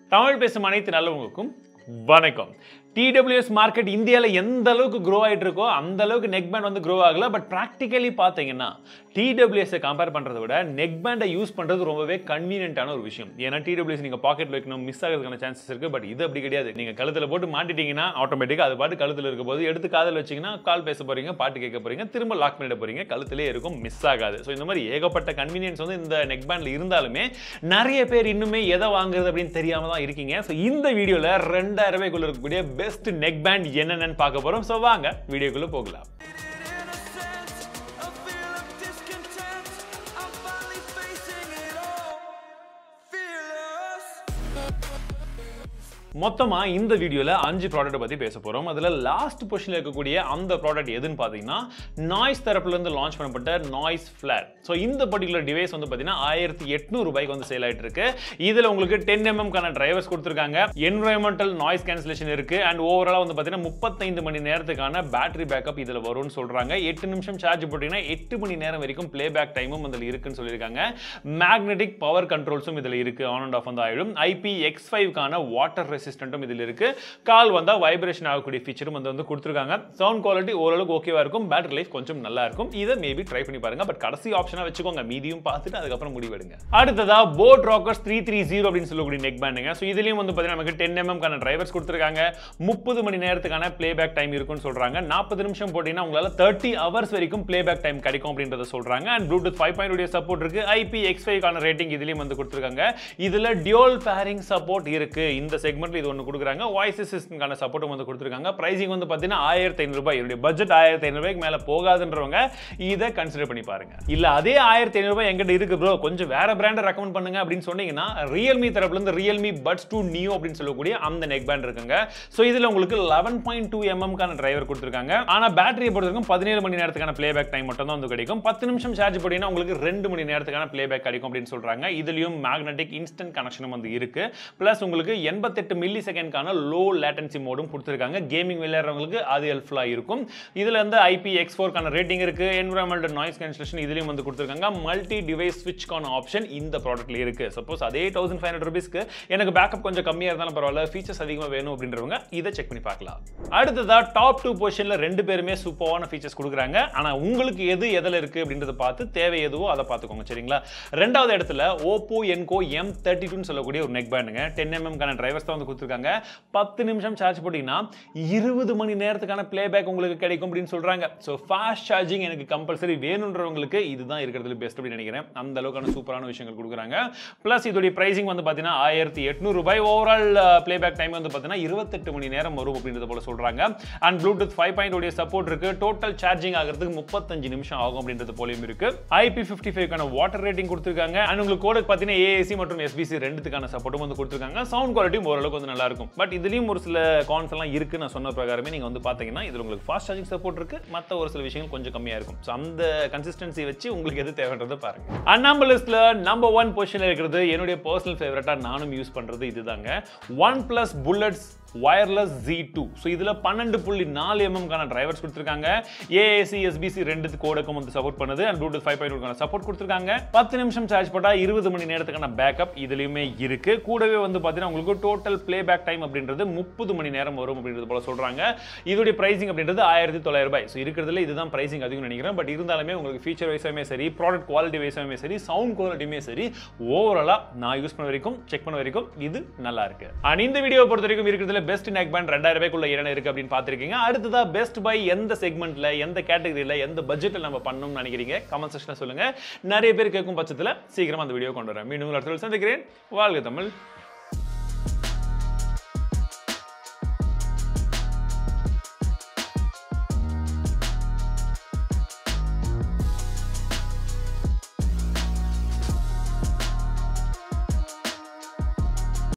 தமிழ் பேசும் அனைத்து நல்லவங்களுக்கும் வணக்கம் டிடபிள்யூஎஸ் மார்க்கெட் இந்தியாவில் எந்த அளவுக்கு க்ரோ ஆகிட்டு இருக்கோ அந்த அளவுக்கு நெக் பேண்ட் வந்து க்ரோ ஆகல பட் ப்ராக்டிக்கலி பார்த்தீங்கன்னா டிடபிள்யூஎஸை கம்பேர் பண்ணுறதை விட நெக் பேண்டை யூஸ் பண்ணுறது ரொம்பவே கன்வீனியன்ட்டான ஒரு விஷயம் ஏன்னா டிடபிள்யூஎஸ் நீங்கள் பாக்கெட் வைக்கணும் மிஸ் ஆகிறதுக்கான சான்சஸ் இருக்குது பட் இது அப்படி கிடையாது நீங்கள் கழுத்தில் போட்டு மாட்டிட்டீங்கன்னா ஆட்டோமேட்டிக்காக அது பாட்டு கழுத்தில் இருக்க போது எடுத்து காதில் வச்சிங்கன்னா கால் பேச போகிறீங்க பாட்டு கேட்க போகிறீங்க திரும்ப லாக் பண்ணிட போகிறீங்க கழுத்திலே இருக்கும் மிஸ் ஆகாது ஸோ இந்த மாதிரி ஏகப்பட்ட கன்வீனியன்ஸ் வந்து இந்த நெக் பேண்டில் இருந்தாலுமே நிறைய பேர் இன்னுமே எதை வாங்குறது அப்படின்னு தெரியாம தான் இருக்கீங்க ஸோ இந்த வீடியோவில் ரெண்டாயிரம் ரூபாய்க்குள்ள இருக்கக்கூடிய பெஸ்ட் நெக் பேண்ட் என்னென்னு பார்க்க போகிறோம் ஸோ வாங்க வீடியோக்குள்ளே போகலாம் innocence, a feel of discontent. I'm finally facing it all. Fearless. மொத்தமா இந்த வீடியோல அஞ்சு ப்ராடக்ட் பத்தி பேச போறோம் அதுல லாஸ்ட் பொசிஷன்ல இருக்கக்கூடிய அந்த ப்ராடக்ட் எதுன்னு பாத்தீங்கன்னா நாய்ஸ் தரப்புல இருந்து லான்ச் பண்ணப்பட்ட நாய்ஸ் ஃபிளார் ஸோ இந்த பர்டிகுலர் டிவைஸ் வந்து பாத்தீங்கன்னா ஆயிரத்தி எட்நூறு ரூபாய்க்கு வந்து சேல் ஆயிட்டு இருக்கு இதுல உங்களுக்கு டென் எம்எம் கான டிரைவர்ஸ் கொடுத்துருக்காங்க என்வரன்மெண்டல் நாய்ஸ் கேன்சலேஷன் இருக்கு அண்ட் ஓவராலா வந்து பாத்தீங்கன்னா முப்பத்தைந்து மணி நேரத்துக்கான பேட்டரி பேக்கப் இதுல வரும்னு சொல்றாங்க எட்டு நிமிஷம் சார்ஜ் போட்டீங்கன்னா எட்டு மணி நேரம் வரைக்கும் ப்ளே பேக் டைமும் இதுல இருக்குன்னு சொல்லியிருக்காங்க மேக்னெட்டிக் பவர் கண்ட்ரோல்ஸும் இதுல இருக்கு ஆன் அண்ட் ஆஃப் வந்து ஆயிடும் ஐபி எக்ஸ் ஃபைவ்க்கான வாட்டர் ரெசிஸ்டன்ட்டும் இதில் இருக்கு கால் வந்தால் வைப்ரேஷன் ஆகக்கூடிய ஃபீச்சரும் வந்து வந்து கொடுத்துருக்காங்க சவுண்ட் குவாலிட்டி ஓரளவுக்கு ஓகேவா இருக்கும் பேட்டரி லைஃப் கொஞ்சம் நல்லா இருக்கும் இதை மேபி ட்ரை பண்ணி பாருங்க பட் கடைசி ஆப்ஷனாக வச்சுக்கோங்க மீதியும் பார்த்துட்டு அதுக்கப்புறம் முடிவெடுங்க அடுத்ததா boAt Rockers three three zero அப்படின்னு சொல்லக்கூடிய நெக் பேண்டுங்க ஸோ இதுலயும் வந்து பார்த்தீங்கன்னா நமக்கு டென் எம்எம் கான டிரைவர்ஸ் கொடுத்துருக்காங்க முப்பது மணி நேரத்துக்கான ப்ளே பேக் டைம் இருக்கும்னு சொல்றாங்க நாற்பது நிமிஷம் போட்டீங்கன்னா உங்களால தேர்ட்டி ஹவர்ஸ் வரைக்கும் ப்ளே பேக் டைம் கிடைக்கும் அப்படின்றத சொல்றாங்க அண்ட் ப்ளூடூத் ஃபைவ் பாயிண்ட் உடைய சப்போர்ட் இருக்கு ஐபி எக்ஸ் ஃபைவ்க்கான ரேட்டிங் இதுலயும் வந்து கொடுத்துருக்காங்க இதுல டியூல் பேரிங் சப்போர்ட் இருக்கு இந்த செக்மெண்ட்ல இது ஒன்று கொடுக்குறாங்க வாய்ஸ் அசிஸ்டன்ட்கான சப்போர்ட்டும் வந்து கொடுத்துருக்காங்க பிரைசிங் வந்து பார்த்தீங்கன்னா ஆயிரத்தி ஐநூறு ரூபாய் என்னுடைய பட்ஜெட் ஆயிரத்தி ஐநூறு ரூபாய்க்கு மேல போகாதுன்றவங்க இதை கன்சிடர் பண்ணி பாருங்க இல்ல அதே ஆயிரத்தி ஐநூறு ரூபாய் எங்கிட்ட இருக்கு ப்ரோ கொஞ்சம் வேற பிராண்டை ரெக்கமெண்ட் பண்ணுங்க அப்படின்னு சொன்னீங்கன்னா ரியல்மி தரப்புல இருந்து ரியல்மி பட்ஸ் டூ நியூ அப்படின்னு சொல்லக்கூடிய அந்த நெக் பேண்ட் இருக்குங்க ஸோ இதுல உங்களுக்கு லெவன் பாயிண்ட் டூ எம்எம்கான டிரைவர் கொடுத்துருக்காங்க ஆனா பேட்டரியை பொறுத்த வரைக்கும் பதினேழு மணி நேரத்துக்கான ப்ளே பேக் டைம் மட்டும் தான் வந்து கிடைக்கும் பத்து நிமிஷம் சார்ஜ் போட்டீங்கன்னா உங்களுக்கு ரெண்டு மணி நேரத்துக்கான ப்ளே பேக் கிடைக்கும் அப்படின்னு சொல்றாங்க இதுலயும் மேக்னெட்டிக் இன்ஸ்டன்ட் கனெக்ஷனும் வந்து இருக்கு பிளஸ் உங்களுக்கு எண்பத்தெட்டு மில்லி செகண்ட்கான லோ லேட்டன்சி மோடும் கொடுத்துருக்காங்க கேமிங் விளையாடுறவங்களுக்கு அது ஹெல்ப்ஃபுல்லாக இருக்கும் இதுல இருந்து ஐபி எக்ஸ் ஃபோர்க்கான ரேட்டிங் இருக்கு என்வரன்மெண்டல் நாய்ஸ் கேன்சலேஷன் இதுலயும் வந்து கொடுத்துருக்காங்க மல்டி டிவைஸ் ஸ்விட்ச்க்கான ஆப்ஷன் இந்த ப்ராடக்ட்ல இருக்கு சப்போஸ் அதே தௌசண்ட் ஃபைவ் ஹண்ட்ரட் ருபீஸ்க்கு எனக்கு பேக்கப் கொஞ்சம் கம்மியாக இருந்தாலும் பரவாயில்ல ஃபீச்சர்ஸ் அதிகமாக வேணும் அப்படின்றவங்க இதை செக் பண்ணி பார்க்கலாம் அடுத்ததா டாப் டூ பொசிஷன்ல ரெண்டு பேருமே சூப்பரான ஃபீச்சர்ஸ் கொடுக்குறாங்க ஆனா உங்களுக்கு எது எதில் இருக்கு அப்படின்றத பார்த்து தேவை எதுவோ அதை பார்த்துக்கோங்க சரிங்களா ரெண்டாவது இடத்துல ஓப்போ என்கோ எம் தேர்ட்டி டூன்னு சொல்லக்கூடிய ஒரு நெக் பேண்டுங்க டென் எம்எம்கான டிரைவர்ஸ் தான் வந்து கொடுத்துருக்காங்க பத்து நிமிஷம் சார்ஜ் போட்டிங்கன்னா இருபது மணி நேரத்துக்கான ப்ளே பேக் உங்களுக்கு கிடைக்கும் அப்படின்னு சொல்றாங்க ஸோ ஃபாஸ்ட் சார்ஜிங் எனக்கு கம்பல்சரி வேணுன்றவங்களுக்கு இதுதான் இருக்கிறதுல பெஸ்ட் அப்படின்னு நினைக்கிறேன் அந்த அளவுக்கான சூப்பரான விஷயங்கள் கொடுக்குறாங்க ப்ளஸ் இதோடைய பிரைசிங் வந்து பார்த்தீங்கன்னா ஆயிரத்தி எட்நூறு ரூபாய் ஓவரால் ப்ளே பேக் டைம் வந்து பார்த்தீங்கன்னா இருபத்தெட்டு மணி நேரம் வரும் அப்படின்றத போல சொல்றாங்க அண்ட் ப்ளூடூத் ஃபைவ் பாயிண்ட் உடைய சப்போர்ட் இருக்கு டோட்டல் சார்ஜிங் ஆகிறதுக்கு முப்பத்தஞ்சு நிமிஷம் ஆகும் அப்படின்றது போலையும் இருக்கு ஐபி ஃபிஃப்டி ஃபைவ்க்கான வாட்டர் ரேட்டிங் கொடுத்துருக்காங்க அண்ட் உங்களுக்கு கோடுக்கு பார்த்தீங்கன்னா ஏஏசி மற்றும் எஸ்பிசி ரெண்டுத்துக்கான சப்போர்ட்டும் வந்து கொடுத்துருக்காங்க சவுண்ட் குவாலிட்டியும் ஓரளவுக்கு வந்து நல்லா இருக்கும் பட் இதுலயும் ஒரு சில கான்ஸ் எல்லாம் இருக்கு நான் சொன்ன பிரகாரமே நீங்க வந்து பாத்தீங்கன்னா இதுல உங்களுக்கு ஃபாஸ்ட் சார்ஜிங் சப்போர்ட் இருக்கு மற்ற ஒரு சில விஷயங்கள் கொஞ்சம் கம்மியா இருக்கும் ஸோ அந்த கன்சிஸ்டன்சி வச்சு உங்களுக்கு எது தேவைன்றதை பாருங்க அண்ணாம்ப லிஸ்ட்ல நம்பர் ஒன் பொசிஷன்ல இருக்கிறது என்னுடைய பர்சனல் ஃபேவரட்டா நானும் யூஸ் பண்றது இதுதாங்க OnePlus Bullets Wireless Z two so இதில் பன்னெண்டு புள்ளி நாலு எம்எம்கான டிரைவர்ஸ் கொடுத்துருக்காங்க ஏஏசி எஸ்பிசி ரெண்டு கோடக்கும் வந்து சப்போர்ட் பண்ணுது and Bluetooth five point support கொடுத்துருக்காங்க பத்து நிமிஷம் சார்ஜ் போட்டால் இருபது மணி நேரத்துக்கான பேக்கப் இதுலையுமே இருக்கு கூடவே வந்து பார்த்தீங்கன்னா உங்களுக்கு டோட்டல் ப்ளே பேக் டைம் அப்படின்றது முப்பது மணி நேரம் வரும் அப்படின்றது போல சொல்றாங்க இதோடைய பிரைசிங் அப்படின்றது ஆயிரத்தி தொள்ளாயிரம் ரூபாய் ஸோ இருக்கிறதுல இதுதான் பிரைசிங் அதிகம் நினைக்கிறேன் பட் இருந்தாலுமே உங்களுக்கு ஃபீச்சர் வைஸாமே சரி ப்ராடக்ட் குவாலிட்டி வைஸாமே சரி சவுண்ட் குவாலிட்டியுமே சரி ஓவராலாக நான் யூஸ் பண்ண வரைக்கும் செக் பண்ண வரைக்கும் இது நல்லா இருக்கு அண்ட் இந்த வீடியோ பொறுத்த வரைக்கும் இருக்கிறதுல பெஸ்ட் நெக் பேண்ட் ரெண்டாயிரம் ரூபாய்க்குள்ள என்ன இருக்கு அப்படின்னு பார்த்துருக்கீங்க அடுத்ததா பெஸ்ட் பை எந்த செக்மெண்ட்ல எந்த கேட்டகரியில் எந்த பட்ஜெட்டில் நம்ம பண்ணணும்னு நினைக்கிறீங்க கமெண்ட் செக்ஷனில் சொல்லுங்க நிறைய பேர் கேட்கும் பட்சத்தில் சீக்கிரமா அந்த வீடியோ கொண்டு வரேன் மீண்டும் ஒரு இடத்துல சந்திக்கிறேன் வாழ்க தமிழ்